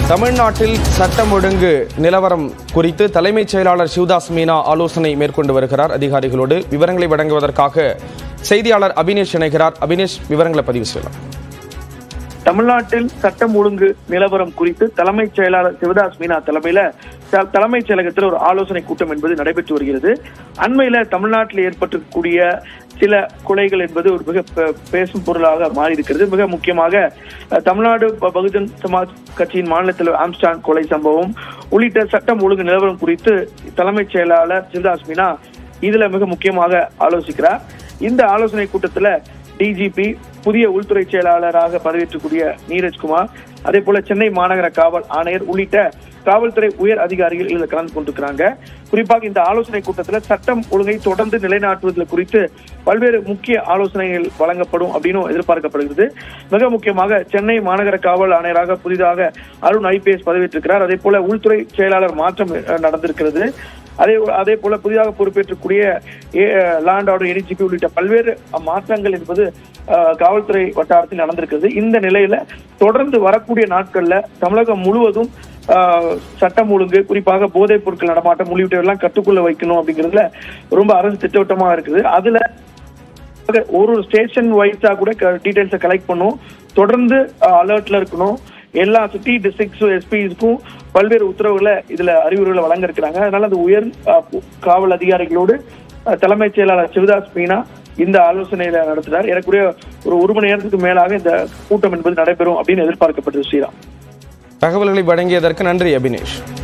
தமிழ்நாட்டில் சட்டம் ஒழுங்கு நிலவரம் குறித்து தலைமைச் செயலாளர் சிவதாஸ் மீனா ஆலோசனை மேற்கொண்டு வருகிறார் அதிகாரிகளோடு விவரங்களை வழங்குவதற்காக செய்தியாளர் அபினேஷ் இணைகிறார் அபினேஷ் விவரங்களை பதிவு செய்யலாம் தமிழ்நாட்டில் சட்டம் ஒழுங்கு நிலவரம் குறித்து தலைமைச் செயலாளர் சிவதாஸ் மீனா தலைமையில த- தலைமைச் செயலகத்தில் ஒரு ஆலோசனை கூட்டம் என்பது நடைபெற்று வருகிறது அண்மையில தமிழ்நாட்டில் ஏற்பட்டிருக்கக்கூடிய சில கொலைகள் என்பது ஒரு மிக பே- பேசும் பொருளாக மாறி இருக்கிறது மிக முக்கியமாக அஹ், தமிழ்நாடு ப- பகுஜன் சமாஜ் கட்சியின் மாநில தலைவர் ஆம்ஸ்டாங் கொலை சம்பவம் உள்ளிட்ட சட்டம் ஒழுங்கு நிலவரம் குறித்து தலைமைச் செயலாளர் சிவதாஸ் மீனா இதுல மிக முக்கியமாக ஆலோசிக்கிறார் இந்த ஆலோசனை கூட்டத்துல டிஜிபி புதிய உள்துறை செயலாளராக பதவியேற்றக்கூடிய நீரஜ்குமார் அதே போல சென்னை மாநகர காவல் ஆணையர் உள்ளிட்ட காவல்துறை உயர் அதிகாரிகள் இதில் கலந்து கொண்டிருக்கிறாங்க குறிப்பாக இந்த ஆலோசனை கூட்டத்தில் சட்டம் ஒழுங்கை தொடர்ந்து நிலைநாட்டுவதில் குறித்து பல்வேறு முக்கிய ஆலோசனைகள் வழங்கப்படும் அப்படின்னு எதிர்பார்க்கப்படுகிறது மிக முக்கியமாக சென்னை மாநகர காவல் ஆணையராக புதிதாக அருண் ஐபிஎஸ் பதவியேற்றிருக்கிறார் அதே போல உள்துறை செயலாளர் மாற்றம் அஹ், நடந்திருக்கிறது அதே அதே போல புதிதாக பொறுப்பேற்றக்கூடிய லேண்ட் ஆர்டர் எடிஜிபி உள்ளிட்ட பல்வேறு மாற்றங்கள் என்பது அஹ், காவல்துறை வட்டாரத்தில் நடந்திருக்கிறது இந்த நிலையில தொடர்ந்து வரக்கூடிய நாட்கள்ல தமிழகம் முழுவதும் அஹ், சட்டம் ஒழுங்கு குறிப்பாக போதைப் பொருட்கள் நடமாட்டம் உள்ளிட்டவெல்லாம் கட்டுக்குள்ள வைக்கணும் அப்படிங்கிறதுல ரொம்ப அரசு திட்டவட்டமா இருக்குது அதுல ஒரு ஒரு ஸ்டேஷன் வைஸா கூட டீடைல்ஸை கலெக்ட் பண்ணும் தொடர்ந்து அலர்ட்ல இருக்கணும் எல்லா சிட்டி டிஸ்ட்ரிக்ஸ் எஸ்பிஸ்க்கும் பல்வேறு உத்தரவுகளை இதுல அறிவுரைகளை வழங்க இருக்கிறாங்க அதனால அந்த உயர் அஹ், பு- காவல் அதிகாரிகளோடு அஹ், தலைமைச் செயலாளர் சிவதாஸ் மீனா இந்த ஆலோசனையில நடத்துறார் ஏறக்குறைய ஒரு ஒரு மணி நேரத்துக்கு மேலாக இந்த கூட்டம் என்பது நடைபெறும் அப்படின்னு எதிர்பார்க்கப்படுது ஸ்ரீராம் தகவல்களை வழங்கியதற்கு நன்றி அபினேஷ்